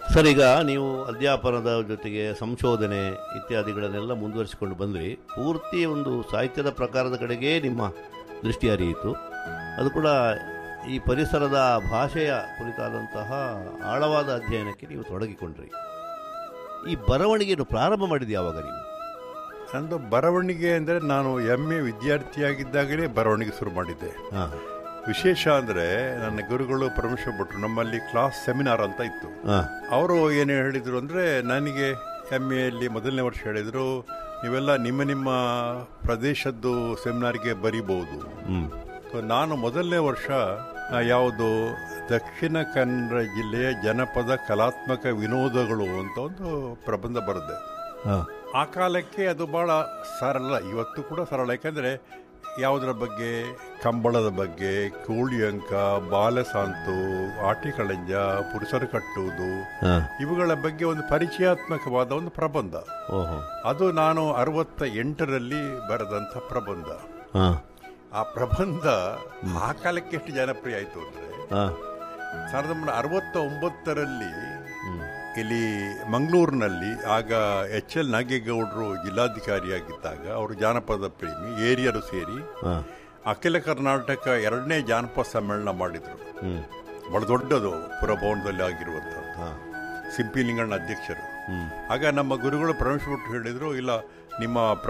sir ಈಗ ನೀವು ಅಧ್ಯಾಪನದ ಜೊತೆಗೆ ಸಂಶೋಧನೆ ಇತ್ಯಾದಿಗಳನ್ನೆಲ್ಲ ಮುಂದುವರಿಸಿಕೊಂಡು ಬಂದ್ರಿ ಪೂರ್ತಿ ಒಂದು ಸಾಹಿತ್ಯದ ಪ್ರಕಾರದ ಕಡೆಗೆ ನಿಮ್ಮ ದೃಷ್ಟಿ ಹರಿಯಿತು ಅದು ಕೂಡ ಈ ಪರಿಸರದ ಭಾಷೆಯ ಕುರಿತಾದಂತಹ ಆಳವಾದ ಅಧ್ಯಯನಕ್ಕೆ ನೀವು ತೊಡಗಿಕೊಂಡ್ರಿ ಈ ಬರವಣಿಗೆಯನ್ನು ಪ್ರಾರಂಭ ಮಾಡಿದ ಯಾವಾಗ ನೀವು ನಂದು ಬರವಣಿಗೆ ಅಂದರೆ ನಾನು ಎಮ್ ಎ ವಿದ್ಯಾರ್ಥಿಯಾಗಿದ್ದಾಗಲೇ ಬರವಣಿಗೆ ಶುರು ಮಾಡಿದ್ದೆ ಹಾಂ ವಿಶೇಷ ಅಂದರೆ ನನ್ನ ಗುರುಗಳು ಪರಮೇಶ್ವರ ಭಟ್ರು ನಮ್ಮಲ್ಲಿ ಕ್ಲಾಸ್ ಸೆಮಿನಾರ್ ಅಂತ ಇತ್ತು ಹಾಂ ಅವರು ಏನು ಹೇಳಿದರು ಅಂದರೆ ನನಗೆ ಎಮ್ ಎಲ್ಲಿ ಮೊದಲನೇ ವರ್ಷ ಹೇಳಿದರು ನೀವೆಲ್ಲ ನಿಮ್ಮ ನಿಮ್ಮ ಪ್ರದೇಶದ್ದು ಸೆಮಿನಾರ್ಗೆ ಬರಿಬೋದು ಹ್ಞೂ ಸೊ ನಾನು ಮೊದಲನೇ ವರ್ಷ ಆ, ಯಾವುದು ದಕ್ಷಿಣ ಕನ್ನಡ ಜಿಲ್ಲೆಯ ಜನಪದ ಕಲಾತ್ಮಕ ವಿನೋದಗಳು ಅಂತ ಒಂದು ಪ್ರಬಂಧ ಬರೆದೆ ಹಾಂ ಆ ಕಾಲಕ್ಕೆ ಅದು ಬಹಳ ಸರಳ ಇವತ್ತು ಕೂಡ ಸರಳ ಯಾಕಂದರೆ ಯಾವುದರ ಬಗ್ಗೆ ಕಂಬಳದ ಬಗ್ಗೆ ಕೋಳಿ ಅಂಕ ಬಾಲಸಾಂತು ಆಟಿಕಳಂಜ ಪುರುಷರು ಕಟ್ಟುವುದು ಹಾಂ ಇವುಗಳ ಬಗ್ಗೆ ಒಂದು ಪರಿಚಯಾತ್ಮಕವಾದ ಒಂದು ಪ್ರಬಂಧ ಓಹೋ ಅದು ನಾನು ಅರವತ್ತ ಎಂಟರಲ್ಲಿ ಬರೆದಂಥ ಪ್ರಬಂಧ ಹಾಂ ಆ ಪ್ರಬಂಧ ಆ ಕಾಲಕ್ಕೆ ಎಷ್ಟು ಜನಪ್ರಿಯ ಆಯಿತು ಅಂದರೆ ಹಾಂ ಸಾವಿರದ ಒಂಬೈನೂರ ಅರವತ್ತ ಒಂಬತ್ತರಲ್ಲಿ ಹ್ಞೂ ಇಲ್ಲಿ ಮಂಗಳೂರಿನಲ್ಲಿ ಆಗ ಎಚ್ ಎಲ್ ನಾಗೇಗೌಡರು ಜಿಲ್ಲಾಧಿಕಾರಿಯಾಗಿದ್ದಾಗ ಅವರು ಜಾನಪದ ಪ್ರೇಮಿ ಏರಿಯರು ಸೇರಿ ಹಾಂ ಅಖಿಲ ಕರ್ನಾಟಕ ಎರಡನೇ ಜಾನಪದ ಸಮ್ಮೇಳನ ಮಾಡಿದರು ಹ್ಞೂ ಬಹಳ ದೊಡ್ಡದು ಪುರಭವನದಲ್ಲಿ ಆಗಿರುವಂಥದ್ದು ಹಾಂ ಸಿಂಪಿ ಲಿಂಗಣ್ಣ ಅಧ್ಯಕ್ಷರು ಹ್ಞೂ ಆಗ ನಮ್ಮ ಗುರುಗಳು ಪರಮೇಶ್ವರ ಭಟ್ರು ಹೇಳಿದರು ಇಲ್ಲ ನಿಮ್ಮ